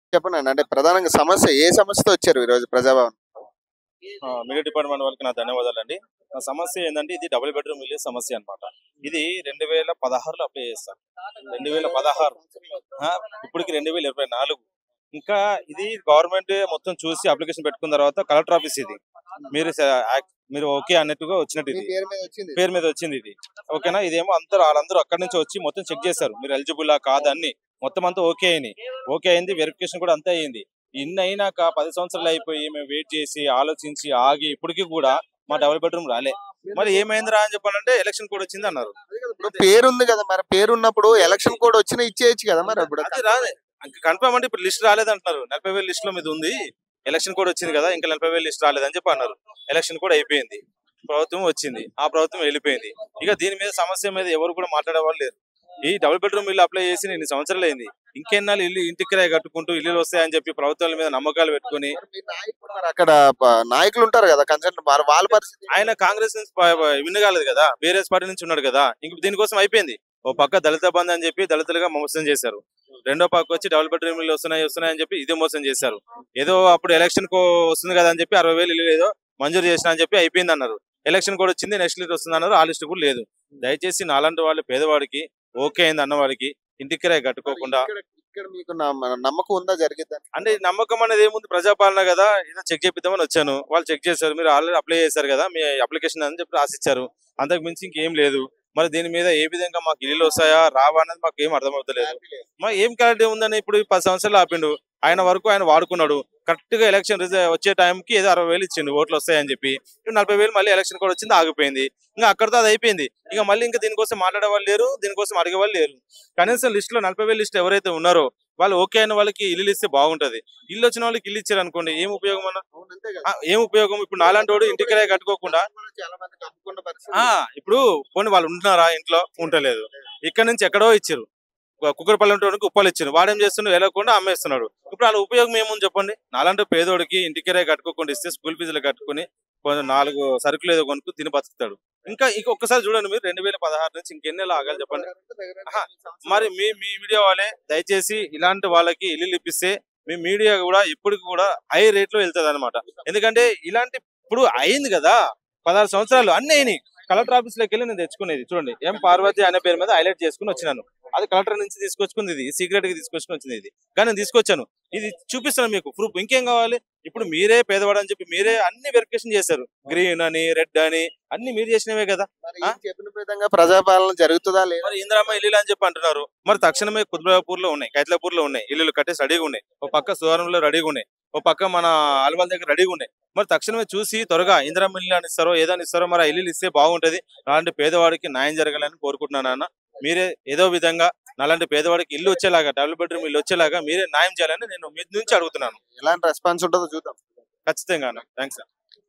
చెప్పండి అన్న, అంటే ప్రధానంగా సమస్య ఏ సమస్యతో వచ్చారు ఈ రోజు ప్రజాభవన్ మిగతా డిపార్ట్మెంట్ వాళ్ళకి నా ధన్యవాదాలు అండి నా సమస్య ఏంటంటే ఇది డబుల్ బెడ్రూమ్ ఇల్లు సమస్య అన్నమాట ఇది రెండు వేల పదహారులో అప్లై చేస్తాను రెండు వేల పదహారు ఆ, ఇప్పటికి రెండు వేల ఇరవై నాలుగు ఇంకా ఇది గవర్నమెంట్ మొత్తం చూసి అప్లికేషన్ పెట్టుకున్న తర్వాత కలెక్టర్ ఆఫీస్ ఇది మీరు స- యాక్- మీరు ఓకే అన్నట్టుగా వచ్చినట్టు మీ ఇది పేరు మీద వచ్చింది పేరు మీద వచ్చింది ఇది ఓకేనా ఇదేమో అందరూ వాళ్ళందరూ అక్కడి నుంచి వచ్చి మొత్తం చెక్ చేశారు మీరు ఎలిజిబుల్ కాదు అన్ని మొత్తం అంతా ఓకే అయినాయి ఓకే అయింది వెరిఫికేషన్ కూడా అంతా అయింది ఇన్ని అయినాక పది సంవత్సరాలు అయిపోయి మేము వెయిట్ చేసి ఆలోచించి ఆగి ఇప్పటికి కూడా మా డబుల్ బెడ్రూమ్ రాలే మరి ఏమైందిరా అని చెప్పానంటే ఎలక్షన్ కూడా వచ్చింది అన్నారు ఇప్పుడు పేరు ఉంది కదా మరి పేరు ఉన్నప్పుడు ఎలక్షన్ కోడ్ వచ్చినా ఇచ్చేయచ్చు కదా మరి ఇప్పుడు అది రాలే కన్ఫర్మ్ అంటే ఇప్పుడు లిస్ట్ రాలేదంటున్నారు నలభై వేల లిస్ట్ లో మీద ఉంది ఎలక్షన్ కూడా వచ్చింది కదా ఇంకా నలభై వేల లిస్ట్ రాలేదని చెప్పి అన్నారు ఎలక్షన్ కూడా అయిపోయింది ప్రభుత్వం వచ్చింది ఆ ప్రభుత్వం వెళ్ళిపోయింది ఇక దీని మీద సమస్య మీద ఎవరు కూడా మాట్లాడే వాళ్ళు లేరు ఈ డబుల్ బెడ్రూమ్ ఇల్లు అప్లై చేసి ఇన్ని సంవత్సరాలు అయింది ఇంకెన్నాళ్ళు ఇల్లు ఇంటి కిరాయి కట్టుకుంటూ ఇల్లు వస్తాయని చెప్పి ప్రభుత్వాల మీద నమ్మకాలు పెట్టుకుని మరి మీ నాయకుడు మరి అక్కడ ప- నాయకులు ఉంటారు కదా కన్సల్ట్ మరి వాళ్ళ పరిస్థితి ఆయన కాంగ్రెస్ నుంచి ప- ప- విన్ కాలేదు కదా వేరే పార్టీ నుంచి ఉన్నాడు కదా ఇంక దీనికోసం అయిపోయింది ఓ పక్క దళిత బంధు అని చెప్పి దళితులుగా మోసం చేశారు రెండో పక్క వచ్చి డబుల్ బెడ్రూమ్ ఇల్లు వస్తున్నాయి వస్తున్నాయి అని చెప్పి ఇది మోసం చేశారు ఏదో అప్పుడు ఎలక్షన్ కో వస్తుంది కదా అని చెప్పి అరవై వేలు ఇల్లు ఏదో మంజూరు చేసిన అని చెప్పి అయిపోయింది అన్నారు ఎలక్షన్ కూడా వచ్చింది నెక్స్ట్ లిస్ట్ వస్తుంది అన్నారు ఆ లిస్ట్ కూడా లేదు దయచేసి నాలాంటి వాళ్ళు పేదవాడికి ఓకే అయింది అన్నవాడికి ఇంటికి కిరాయి కట్టుకోకుండా ఇక్కడ- ఇక్కడ మీకు నమ్మ- నమ్మకం ఉందా జరిగిద్దని అంటే నమ్మకం అనేది ఏముంది ప్రజాపాలన కదా ఏదో చెక్ చేపిద్దామని వచ్చాను వాళ్ళు చెక్ చేశారు మీరు ఆల్రెడీ అప్లై చేశారు కదా మీ అప్లికేషన్ అని చెప్పి రాసిచ్చారు అంతకు మించి ఇంకేం లేదు మరి దీని మీద ఏ విధంగా మాకు ఇల్లు వస్తాయా రావా అనేది మాకు ఏం అర్థమవుతలేదు మరి ఏం క్లారిటీ ఉందని ఇప్పుడు ఈ పది సంవత్సరాలు ఆపిండు ఆయన వరకు ఆయన వాడుకున్నాడు కరెక్ట్ గా ఎలక్షన్ వచ్చే టైంకి ఏదో అరవై వేలు ఇచ్చిండు ఓట్లు వస్తాయని చెప్పి ఇప్పుడు నలభై వేలు మళ్ళీ ఎలక్షన్ కూడా వచ్చింది ఆగిపోయింది ఇంకా అక్కడితో అది అయిపోయింది ఇక మళ్ళీ ఇంకా దీనికోసం మాట్లాడే వాళ్ళు లేరు దీనికోసం అడిగే వాళ్ళు లేరు కనీసం లిస్ట్ లో నలభై వేల లిస్ట్ ఎవరైతే ఉన్నారో వాళ్ళు ఓకే అయిన వాళ్ళకి ఇల్లు ఇస్తే బాగుంటది ఇల్లు వచ్చిన వాళ్ళకి ఇల్లు ఇచ్చారు అనుకోండి ఏం ఉపయోగం అన్న అవును అంతే కదా ఆ, ఏం ఉపయోగం ఇప్పుడు నాలాంటి వాడు ఇంటికి కిరాయి కట్టుకోకుండా చాలా మందికి అమ్ముకున్న పరిస్థితి ఆ ఇప్పుడు పోనీ వాళ్ళు ఉంటున్నారా ఇంట్లో ఉండలేదు ఇక్కడ నుంచి ఎక్కడో ఇచ్చారు కుక్కరపల్లి ఉంటే ఉప్పలు ఇచ్చారు వాడేం చేస్తున్నాడు వెళ్ళకుండా అమ్మేస్తున్నాడు ఇప్పుడు వాళ్ళ ఉపయోగం ఏముంది చెప్పండి నాలాంటి పేదోడికి ఇంటికి కిరాయి కట్టుకోకుండా ఇస్తే స్కూల్ ఫీజులు కట్టుకుని కొంచెం నాలుగు సరుకులు ఏదో కొనుక్కు తిని బతుకుతాడు ఇంకా ఇంక ఒక్కసారి చూడండి మీరు రెండు వేల పదహారు నుంచి ఇంకెన్ని నెలలు ఆగాలి చెప్పండి ఆహా, మరి మీ మీ మీడియా వాళ్ళే దయచేసి ఇలాంటి వాళ్ళకి ఇల్లు ఇప్పిస్తే మీ మీడియా కూడా ఎప్పటికి కూడా హై రేట్ లో వెళ్తుంది అనమాట ఎందుకంటే ఇలాంటి ఇప్పుడు అయింది కదా పదహారు సంవత్సరాలు అన్ని అయినాయి కలెక్టర్ ఆఫీస్ లోకి వెళ్ళి నేను తెచ్చుకునేది చూడండి ఎం పార్వతి అనే పేరు మీద హైలైట్ చేసుకుని వచ్చినాను అది కలెక్టర్ నుంచి తీసుకొచ్చుకుంది ఇది సీక్రెట్ గా తీసుకొచ్చుకుని వచ్చింది ఇది కానీ నేను తీసుకొచ్చాను ఇది చూపిస్తాను మీకు ప్రూఫ్ ఇంకేం కావాలి ఇప్పుడు మీరే పేదవాడు అని చెప్పి మీరే అన్ని వెరిఫికేషన్ చేశారు గ్రీన్ అని రెడ్ అని అన్ని మీరు చేసినవే కదా మరి ఆ? ఈ చెప్పిన విధంగా ప్రజాపాలన జరుగుతుందా లేదా మరి ఇందిరామ్మ ఇల్లు అని చెప్పి అంటున్నారు మరి తక్షణమే కుద్రాపూర్ లో ఉన్నాయి కైతలాపూర్ లో ఉన్నాయి ఇల్లులు కట్టేసి రెడీగా ఉన్నాయి ఒక పక్క సువరంలో రెడీగా ఉన్నాయి ఒక పక్క మన అల్వాల్ దగ్గర రెడీగా ఉన్నాయి మరి తక్షణమే చూసి త్వరగా ఇందిరామ్మ ఇల్లు అని ఇస్తారో ఏదని ఇస్తారో మరి ఆ ఇల్లు ఇస్తే బాగుంటది అలాంటి పేదవాడికి న్యాయం జరగాలని కోరుకుంటున్నాను అన్న మీరే ఏదో విధంగా అలాంటి పేదవాడికి ఇల్లు వచ్చేలాగా డబుల్ బెడ్రూమ్ ఇల్లు వచ్చేలాగా మీరే న్యాయం చేయాలని నేను మీ నుంచి అడుగుతున్నాను ఎలాంటి రెస్పాన్స్ ఉంటుందో చూద్దాం ఖచ్చితంగా థ్యాంక్స్